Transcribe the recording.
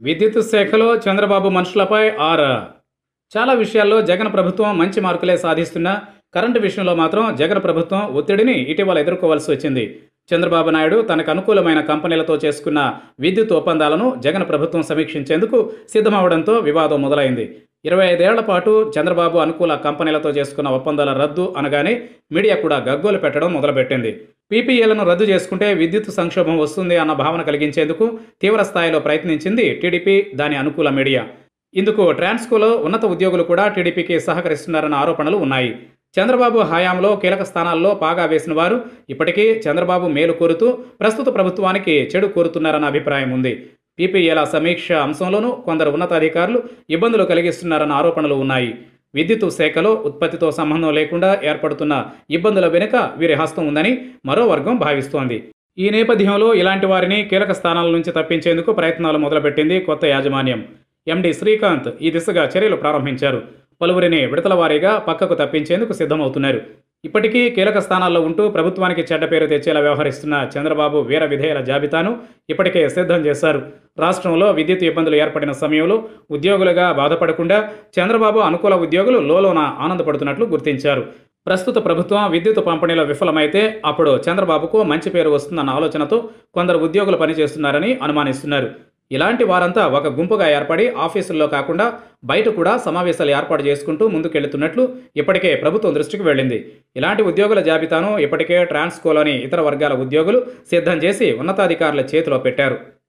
విద్యుత్ శాఖలో చంద్రబాబు మనుషులపై ఆరా చాలా విషయాల్లో జగన్ ప్రభుత్వం మంచి మార్కులే సాధిస్తున్నా కరెంటు విషయంలో మాత్రం జగన్ ప్రభుత్వం ఒత్తిడిని ఇటీవల ఎదుర్కోవాల్సి వచ్చింది చంద్రబాబు నాయుడు తనకు అనుకూలమైన కంపెనీలతో చేసుకున్న విద్యుత్ ఒప్పందాలను జగన్ ప్రభుత్వం సమీక్షించేందుకు సిద్ధమవడంతో వివాదం మొదలైంది ఇరవై ఐదేళ్ల పాటు చంద్రబాబు అనుకూల కంపెనీలతో చేసుకున్న ఒప్పందాల రద్దు అనగానే మీడియా కూడా గగ్గోలు పెట్టడం మొదలుపెట్టింది పీపీఏలను రద్దు చేసుకుంటే విద్యుత్ సంక్షోభం వస్తుంది అన్న భావన కలిగించేందుకు తీవ్ర స్థాయిలో ప్రయత్నించింది టీడీపీ దాని అనుకూల మీడియా ఇందుకు ట్రాన్స్కోలో ఉన్నత ఉద్యోగులు కూడా టీడీపీకి సహకరిస్తున్నారన్న ఆరోపణలు ఉన్నాయి చంద్రబాబు హయాంలో కీలక స్థానాల్లో పాగా వేసిన వారు ఇప్పటికీ చంద్రబాబు మేలు కోరుతూ ప్రస్తుత ప్రభుత్వానికి చెడు కోరుతున్నారన్న అభిప్రాయం ఉంది పీపీఏల సమీక్ష అంశంలోనూ కొందరు ఉన్నతాధికారులు ఇబ్బందులు కలిగిస్తున్నారన్న ఆరోపణలు ఉన్నాయి విద్యుత్ శాఖలో ఉత్పత్తితో సంబంధం లేకుండా ఏర్పడుతున్న ఇబ్బందుల వెనుక వీరి హస్తం ఉందని మరో వర్గం భావిస్తోంది ఈ నేపథ్యంలో ఇలాంటి వారిని కీలక స్థానాల నుంచి తప్పించేందుకు ప్రయత్నాలు మొదలుపెట్టింది కొత్త యాజమాన్యం ఎండి శ్రీకాంత్ ఈ దిశగా చర్యలు ప్రారంభించారు పలువురిని విడతల వారీగా పక్కకు తప్పించేందుకు సిద్ధమవుతున్నారు ఇప్పటికీ కీలక స్థానాల్లో ఉంటూ ప్రభుత్వానికి చెడ్డ పేరు తెచ్చేలా వ్యవహరిస్తున్న చంద్రబాబు వీర విధేయుల జాబితాను ఇప్పటికే సిద్ధం చేశారు రాష్ట్రంలో విద్యుత్ ఇబ్బందులు ఏర్పడిన సమయంలో ఉద్యోగులుగా బాధపడకుండా చంద్రబాబు అనుకూల ఉద్యోగులు లోలోన ఆనందపడుతున్నట్లు గుర్తించారు ప్రస్తుత ప్రభుత్వం విద్యుత్ పంపిణీలో విఫలమైతే అప్పుడు చంద్రబాబుకు మంచి పేరు వస్తుందన్న ఆలోచనతో కొందరు ఉద్యోగులు పనిచేస్తున్నారని అనుమానిస్తున్నారు ఇలాంటి వారంతా ఒక గుంపుగా ఏర్పడి ఆఫీసుల్లో కాకుండా బయట కూడా సమావేశాలు ఏర్పాటు చేసుకుంటూ ముందుకెళ్తున్నట్లు ఇప్పటికే ప్రభుత్వం దృష్టికి వెళ్ళింది ఇలాంటి ఉద్యోగుల జాబితాను ఇప్పటికే ట్రాన్స్కోలోని ఇతర వర్గాల ఉద్యోగులు సిద్ధం చేసి ఉన్నతాధికారుల చేతిలో పెట్టారు